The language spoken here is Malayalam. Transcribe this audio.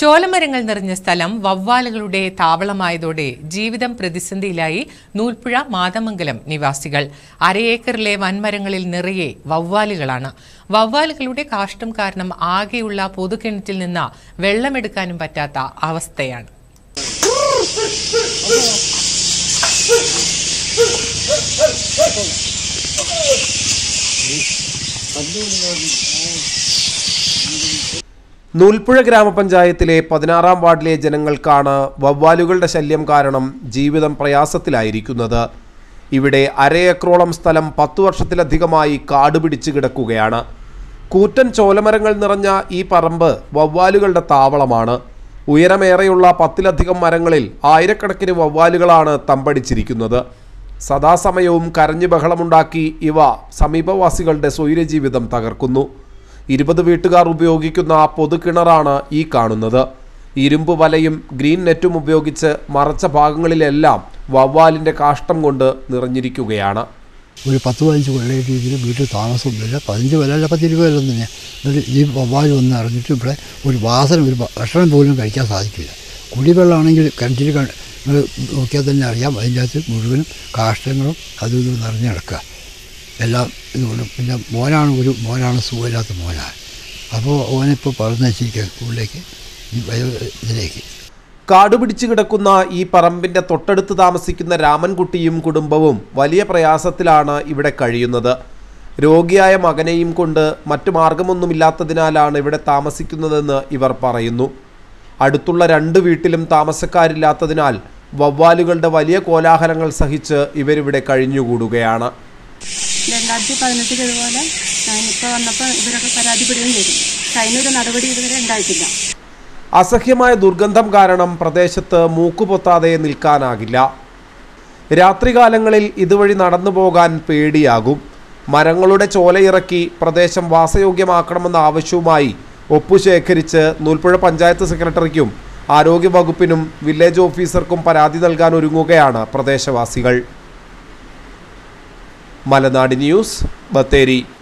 ചോലമരങ്ങൾ നിറഞ്ഞ സ്ഥലം വവ്വാലുകളുടെ താവളമായതോടെ ജീവിതം പ്രതിസന്ധിയിലായി നൂൽപ്പുഴ മാതമംഗലം നിവാസികൾ അരയേക്കറിലെ വൻമരങ്ങളിൽ നിറയെ വവ്വാലുകളാണ് വവ്വാലുകളുടെ കാഷ്ടം കാരണം ആകെയുള്ള പൊതുകിണറ്റിൽ നിന്ന് വെള്ളമെടുക്കാനും പറ്റാത്ത അവസ്ഥയാണ് നൂൽപ്പുഴ ഗ്രാമപഞ്ചായത്തിലെ പതിനാറാം വാർഡിലെ ജനങ്ങൾക്കാണ് വവ്വാലുകളുടെ ശല്യം കാരണം ജീവിതം പ്രയാസത്തിലായിരിക്കുന്നത് ഇവിടെ അരയേക്കറോളം സ്ഥലം പത്തു വർഷത്തിലധികമായി കാട് പിടിച്ച് കിടക്കുകയാണ് കൂറ്റൻ ചോലമരങ്ങൾ നിറഞ്ഞ ഈ പറമ്പ് വവ്വാലുകളുടെ താവളമാണ് ഉയരമേറെയുള്ള പത്തിലധികം മരങ്ങളിൽ ആയിരക്കണക്കിന് വവ്വാലുകളാണ് തമ്പടിച്ചിരിക്കുന്നത് സദാസമയവും കരഞ്ഞു ബഹളമുണ്ടാക്കി ഇവ സമീപവാസികളുടെ സ്വൈരജീവിതം തകർക്കുന്നു ഇരുപത് വീട്ടുകാർ ഉപയോഗിക്കുന്ന പൊതുകിണറാണ് ഈ കാണുന്നത് ഇരുമ്പ് വലയും ഗ്രീൻ നെറ്റും ഉപയോഗിച്ച് മറച്ച ഭാഗങ്ങളിലെല്ലാം വവ്വാലിൻ്റെ കാഷ്ടം കൊണ്ട് നിറഞ്ഞിരിക്കുകയാണ് ഒരു പത്ത് പതിനഞ്ച് കൊല്ലമായിട്ട് ഇതിൽ വീട്ടിൽ താമസമൊന്നുമില്ല പതിനഞ്ച് കൊല്ലം അല്ല പത്തിരുപത് കൊല്ലം തന്നെ എന്നിട്ട് ഈ വവ്വാൽ വന്ന് ഇറങ്ങിയിട്ട് ഇവിടെ ഒരു വാസന ഒരു ഭക്ഷണം പോലും കഴിക്കാൻ സാധിക്കില്ല കുടിവെള്ളമാണെങ്കിൽ കിണറ്റിൽ ക- നിങ്ങൾ നോക്കിയാൽ തന്നെ അറിയാം അതിൻ്റെ അകത്ത് മുഴുവനും കാഷ്ടങ്ങളും അതും ഇതും നിറഞ്ഞു കിടക്കുക എല്ലാം ഇതുകൊണ്ടും പിന്നെ മോനാണ് ഒരു മോനാണ് സുഖമില്ലാത്ത മോനാണ് അപ്പോൾ ഓനിപ്പോൾ പറഞ്ഞു വെച്ചിരിക്കുക സ്കൂളിലേക്ക് ഈ വയോ ഇതിലേക്ക് കാട് പിടിച്ചു കിടക്കുന്ന ഈ പറമ്പിന്റെ തൊട്ടടുത്ത് താമസിക്കുന്ന രാമൻകുട്ടിയും കുടുംബവും വലിയ പ്രയാസത്തിലാണ് ഇവിടെ കഴിയുന്നത് രോഗിയായ മകനെയും കൊണ്ട് മറ്റു മാർഗമൊന്നുമില്ലാത്തതിനാലാണ് ഇവിടെ താമസിക്കുന്നതെന്ന് ഇവർ പറയുന്നു അടുത്തുള്ള രണ്ട് വീട്ടിലും താമസക്കാരില്ലാത്തതിനാൽ വവ്വാലുകളുടെ വലിയ കോലാഹലങ്ങൾ സഹിച്ച് ഇവരിവിടെ കഴിഞ്ഞുകൂടുകയാണ് രണ്ടായിരത്തി പതിനെട്ടിൽ ഇതുപോലെ ഞാനിപ്പോൾ വന്നപ്പോൾ ഇവരൊക്കെ പരാതിപ്പെടുകയും ചെയ്തു പക്ഷെ അതിനൊരു നടപടി ഇതുവരെ ഉണ്ടായിട്ടില്ല അസഹ്യമായ ദുർഗന്ധം കാരണം പ്രദേശത്ത് മൂക്കുപൊത്താതെ നിൽക്കാനാകില്ല രാത്രികാലങ്ങളിൽ ഇതുവഴി നടന്നു പോകാൻ പേടിയാകും മരങ്ങളുടെ ചോലയിറക്കി പ്രദേശം വാസയോഗ്യമാക്കണമെന്ന ആവശ്യവുമായി ഒപ്പു ശേഖരിച്ച് നൂൽപ്പുഴ പഞ്ചായത്ത് സെക്രട്ടറിക്കും ആരോഗ്യവകുപ്പിനും വില്ലേജ് ഓഫീസർക്കും പരാതി നൽകാൻ ഒരുങ്ങുകയാണ് പ്രദേശവാസികൾ മലനാട് ന്യൂസ് ബത്തേരി